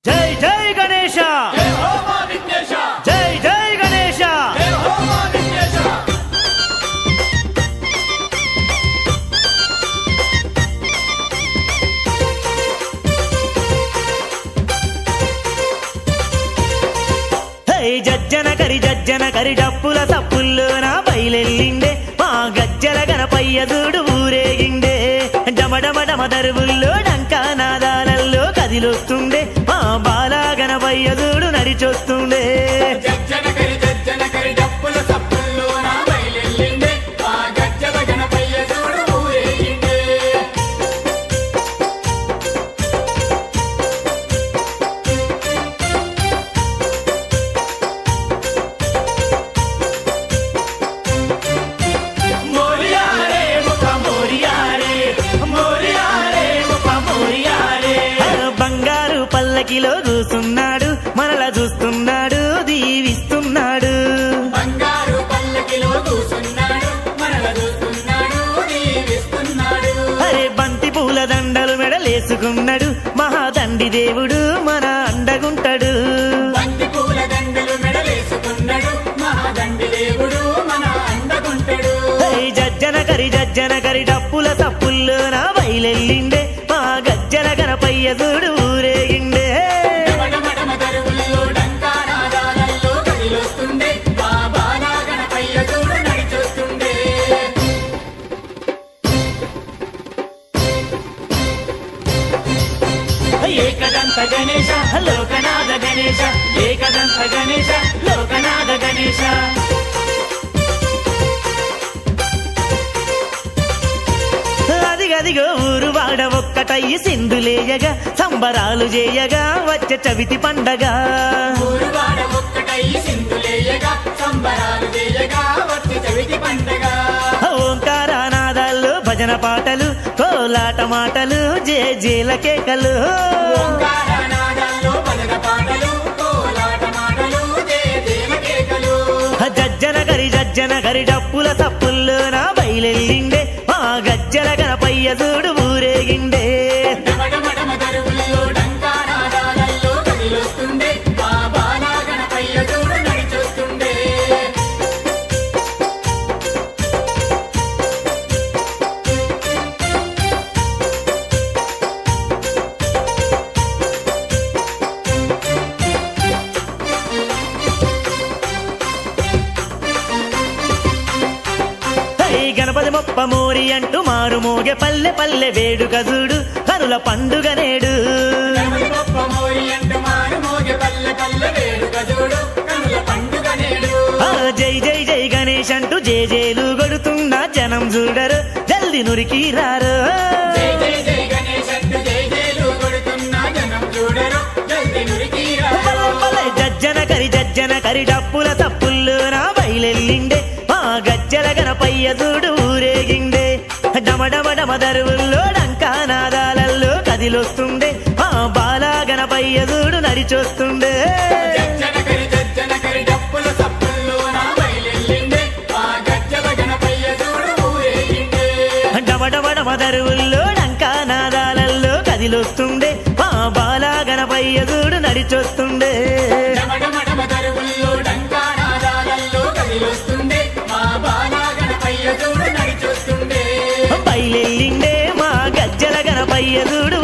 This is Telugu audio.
జై జై గణేష జై హో మా విఘ్నేశ జై జై గణేష జై హో మా విఘ్నేశ హై జజ్జన కరి జజ్జన కరి డప్పుల సప్పుల్లో నా బయలెల్లిండే మా గజ్జల గణపయ్య చూడు ఊరేగిండే డమడమడమ దరువుల్లో డంకా నాదాలల్లో కదిలొస్తుండే మా బాలా గణపయ్య చూడు నడిచొస్తుండే జజ్జన కరి జజ్జన కరి డప్పుల సప్పుల్లో నా బయలెల్లిండే ఆ గజ్జల గణపయ్య చూడు ఊరేగిండే మోరియారే ముఖ మోరియారే మోరియారే ముఖ మోరియారే ఆ బంగారు పల్లకిలో కూసున్నాడు మనల చూస్తున్నాడు దీవిస్తున్నాడు బంగారు పల్లకిలో కూసున్నాడు మనల చూస్తున్నాడు దీవిస్తున్నాడు అరే బంతి పూల దండలు మెడలేసుకున్నాడు మహాదండి దేవుడు మన అండగుంటాడు బంతి పూల దండలు మెడలేసుకున్నాడు మహాదండి దేవుడు మన అండగుంటాడు హై జజ్జన కరి జజ్జన కరి డప్పుల సప్పుల్లో నా బయలెల్లిండే మా గజ్జల గణపయ్య చూడు ఊరేగిండే డమడమడమ దరువుల్లో డంకానాదాలల్లో కదిలొస్తుండే బాబాలా గణపయ్య చూడు నడిచొస్తుండే ఏకదంత గణేశ లోకనాథ గణేశ ఏకదంత గణేశ లోకనాథ గణేశ అదిగదిగో ఊరు వాడ ఒక్కటయ్యి సింధులేయగా సంబరాలు చేయగా వచ్చే చవితి పండగ ఊరువాడ ఒక్కటై సింధులేయగా సంబరాలు చేయగా వచ్చి చవితి పండగ ఓంకారానాదాల్లో భజన పాటలు కోలాట మాటలు జే జేల కేకలు ఓంకారనాదాల్లో భజన పాటలు కోలాట మాటలు జయ దేవ కేకలు జజ్జన కరి జజ్జన కరి డప్పుల సప్పుల్లో నా బయలెల్లిండే మా గజ్జల గణపయ్య చూడు ఊరేగిండే డమడమడమ దరువుల్లో డంకానాదాలల్లో కదిలొస్తుండే బాబాలా గణపయ్య చూడు నడిచొస్తుండే హై గణపతి మొప్ప మోరి అంటూ మారు మోగే పల్లె పల్లె వేడుక చూడు కనుల పండుగ నేడు గణపతి బొప్ప మోయి అంటూ మారు మోగె పల్లె పల్లె వేడుక చూడు కనుల పండుగ నేడు ఆ జై జై జై గణేష్ అంటూ జే జేలు కొడుతున్న జనం చూడరు జల్ది నురికి రారు జై జై జై గణేశ్ అంటూ జై జైలు కొడుతున్న జనం చూడరు జల్ది నురికి పల్లె పల్లె జజ్జన కరి జజ్జన కరి డప్పుల తప్పుల్లో నా బయలెల్లిండే మా గజ్జల గణపయ్య చూడు ఊరేగిండే డమడమ డమ దరువుల్లో డంకా నాదాలల్లో కదిలొస్తుండే మా బాలా గణపయ్య చూడు నడిచొస్తుండే జజ్జనకరి జజ్జనకరి డప్పుల సప్పుల్లో నా బయలెల్లిండే ఆ గజ్జల గణపయ్య చూడు ఊరేగిండే డమడమడమ దరువుల్లో డంకా నాదాలల్లో కదిలొస్తుండే మా బాలా గణపయ్య చూడు నడిచొస్తుండే డమడమడమ దరువుల్లో డంకానాదాలల్లో కదిలొస్తుండే మా బాలా గణపయ్య చూడు నడిచొస్తుండే బయలెల్లిండే మా గజ్జల గణపయ్య చూడు